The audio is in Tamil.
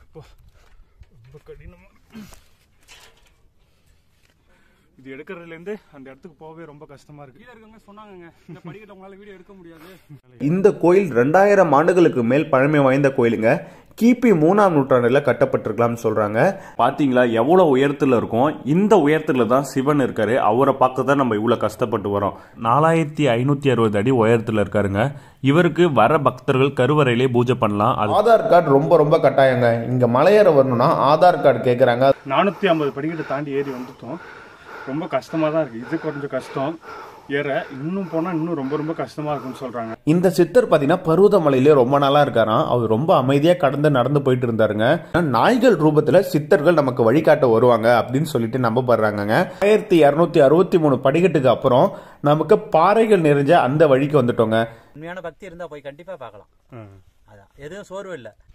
அப்பா ரொம்ப கடினமா இது எடுக்கிறதுலேருந்து அந்த இடத்துக்கு போகவே ரொம்ப கஷ்டமா இருக்கு கீழே இருக்கவங்க சொன்னாங்கங்க இந்த படிக்கட்டில் உங்களால வீடியோ எடுக்க முடியாது இந்த கோயில் ரெண்டாயிரம் ஆண்டுகளுக்கு மேல் பழமை வாய்ந்த கோயிலுங்க கிபி மூணாம் நூற்றாண்டுல கட்டப்பட்டிருக்கலாம்னு சொல்றாங்க பாத்தீங்களா எவ்வளவு உயரத்துல இருக்கும் இந்த உயரத்துல தான் சிவன் இருக்காரு அவரை பார்க்க தான் நம்ம இவ்வளவு கஷ்டப்பட்டு வரோம் நாலாயிரத்தி ஐநூத்தி அறுபது அடி உயரத்துல இருக்காருங்க இவருக்கு வர பக்தர்கள் கருவறையிலே பூஜை பண்ணலாம் ஆதார் கார்டு ரொம்ப ரொம்ப கட்டாயங்க இங்க மலையேற வரணும்னா ஆதார் கார்டு கேக்குறாங்க நானூற்றி ஐம்பது படிக்கட்டு தாண்டி ஏறி வந்துட்டோம் ரொம்ப கஷ்டமாக தான் இருக்குது இது கொஞ்சம் கஷ்டம் ஏற இன்னும் போனால் இன்னும் ரொம்ப ரொம்ப கஷ்டமாக இருக்கும்னு சொல்கிறாங்க இந்த சித்தர் பாத்தீங்கன்னா பருவதமலையிலே ரொம்ப நாளா இருக்காராம் அவர் ரொம்ப அமைதியா கடந்து நடந்து போயிட்டு இருந்தாருங்க நாய்கள் ரூபத்துல சித்தர்கள் நமக்கு வழிகாட்ட வருவாங்க அப்படின்னு சொல்லிட்டு நம்பப்படுறாங்கங்க ஆயிரத்தி இருநூத்தி அறுபத்தி மூணு படிக்கட்டுக்கு அப்புறம் நமக்கு பாறைகள் நிறைஞ்ச அந்த வழிக்கு வந்துட்டோங்க உண்மையான பக்தி இருந்தா போய் கண்டிப்பா பார்க்கலாம் அதான் எதுவும் சோர்வு இல்லை